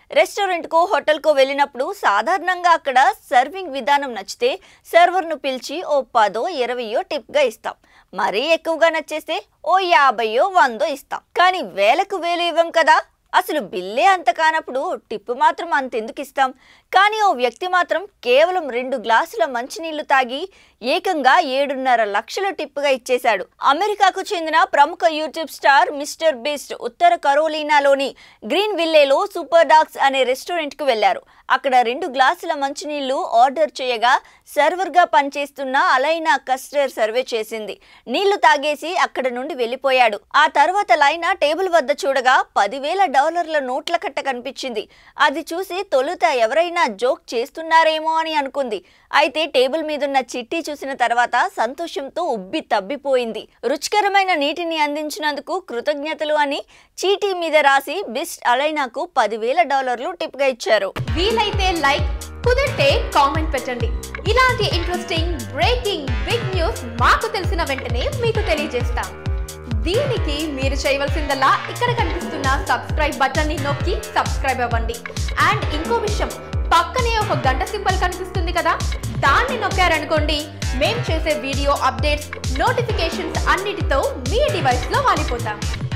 రెస్టారెంట్కో హోటల్కో వెళ్ళినప్పుడు సాధారణంగా అక్కడ సర్వింగ్ విధానం నచ్చితే సర్వర్ను పిలిచి ఓ పదో ఇరవయో టిప్గా ఇస్తాం మరీ ఎక్కువగా నచ్చేస్తే ఓ యాభయో వందో ఇస్తాం కానీ వేలకు వేలు ఇవ్వం కదా అసలు బిల్లే అంత కానప్పుడు టిప్పు మాత్రం అంతెందుకు ఇస్తాం కానీ ఓ వ్యక్తి మాత్రం కేవలం రెండు గ్లాసుల మంచినీళ్లు తాగి ఏకంగా ఏడున్నర లక్షల టిప్పుగా ఇచ్చేశాడు అమెరికాకు చెందిన ప్రముఖ యూట్యూబ్ స్టార్ మిస్టర్ బీస్ట్ ఉత్తర కరోలినాలోని గ్రీన్ విల్లేలో సూపర్ డాగ్స్ అనే రెస్టారెంట్కు వెళ్లారు అక్కడ రెండు గ్లాసుల మంచినీళ్లు ఆర్డర్ చేయగా సర్వర్గా పనిచేస్తున్న అలైనా కస్టర్ సర్వే చేసింది నీళ్లు తాగేసి అక్కడ నుండి వెళ్ళిపోయాడు ఆ తర్వాత లైనా టేబుల్ వద్ద చూడగా పదివేల డాలర్ల నోట్ల కట్ట కనిపించింది అది చూసి తొలుత ఎవరైనా జోక్ చేస్తున్నారేమో అని అనుకుంది అయితే టేబుల్ మీదున్న చిట్టి చూసిన తర్వాత సంతోషంతో ఉబ్బి తబ్బిపోయింది రుచికరమైన నీటిని అందించినందుకు కృతజ్ఞతలు అని చీటీ మీద రాసి బిస్ట్ అలైనాకు పదివేల డాలర్లు టిప్గా ఇచ్చారు వీలైతే లైక్ కుదిరితే కామెంట్ పెట్టండి ఇలాంటి ఇంట్రెస్టింగ్ బ్రేకింగ్ బిగ్ న్యూస్ మాకు తెలిసిన వెంటనే మీకు తెలియజేస్తాం దీనికి మీరు చేయవలసిందల్లా ఇక్కడ కనిపిస్తున్న సబ్స్క్రైబ్ బటన్ ని నొక్కి సబ్స్క్రైబ్ అవ్వండి అండ్ ఇంకో విషయం పక్కనే ఒక గంట సింబల్ కనిపిస్తుంది కదా దాన్ని నొక్కారనుకోండి మేం చేసే వీడియో అప్డేట్స్ నోటిఫికేషన్స్ అన్నిటితో మీ డివైస్లో వాలిపోతాం